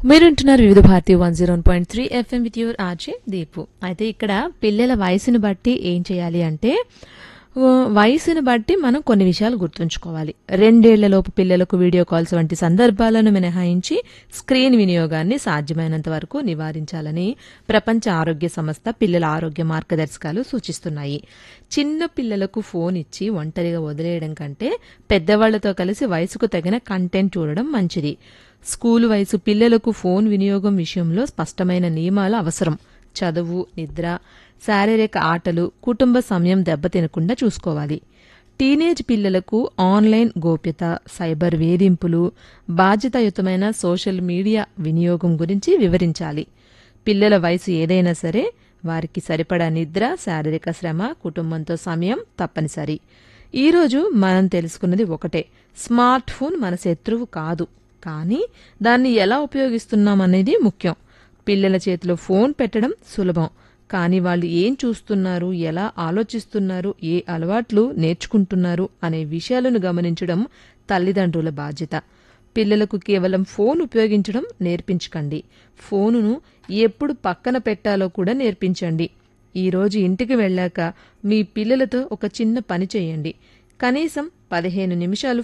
మీరుంటున్నారు Vividh Bharati one zero point three FM with your RJ Deepu అయితే ఇక్కడ పిల్లల వయసుని బట్టి ఏం చేయాలి అంటే ఓ, వయసుని బట్టి మనం కొన్ని విషయాలు గుర్తుంచుకోవాలి రెండేళ్లలోపు పిల్లలకు వీడియో కాల్స్ వంటి సందర్భాలను మినహాయించి స్క్రీన్ వినియోగాన్ని సాధ్యమైనంత వరకు నివారించాలని ప్రపంచ ఆరోగ్య సంస్థ పిల్లల ఆరోగ్య మార్గదర్శకాలు సూచిస్తున్నాయి చిన్న పిల్లలకు ఫోన్ ఇచ్చి ఒంటరిగా వదిలేయడం కంటే పెద్దవాళ్లతో కలిసి వయసుకు తగిన కంటెంట్ చూడడం మంచిది స్కూలు వయసు పిల్లలకు ఫోన్ వినియోగం విషయంలో స్పష్టమైన నియమాలు అవసరం చదువు నిద్ర శారీరక ఆటలు కుటుంబ సమయం దెబ్బతినకుండా చూసుకోవాలి టీనేజ్ పిల్లలకు ఆన్లైన్ గోప్యత సైబర్ వేధింపులు బాధ్యతాయుతమైన సోషల్ మీడియా వినియోగం గురించి వివరించాలి పిల్లల వయసు ఏదైనా సరే వారికి సరిపడా నిద్ర శారీరక శ్రమ కుటుంబంతో సమయం తప్పనిసరి ఈరోజు మనం తెలుసుకున్నది ఒకటే స్మార్ట్ ఫోన్ మన శత్రువు కాదు కానీ దాన్ని ఎలా ఉపయోగిస్తున్నాం అనేది ముఖ్యం పిల్లల చేతిలో ఫోన్ పెట్టడం సులభం కానీ వాళ్ళు ఏం చూస్తున్నారు ఎలా ఆలోచిస్తున్నారు ఏ అలవాట్లు నేర్చుకుంటున్నారు అనే విషయాలను గమనించడం తల్లిదండ్రుల బాధ్యత పిల్లలకు కేవలం ఫోన్ ఉపయోగించడం నేర్పించకండి ఫోనును ఎప్పుడు పక్కన పెట్టాలో కూడా నేర్పించండి ఈరోజు ఇంటికి వెళ్ళాక మీ పిల్లలతో ఒక చిన్న పని చేయండి కనీసం పదిహేను నిమిషాలు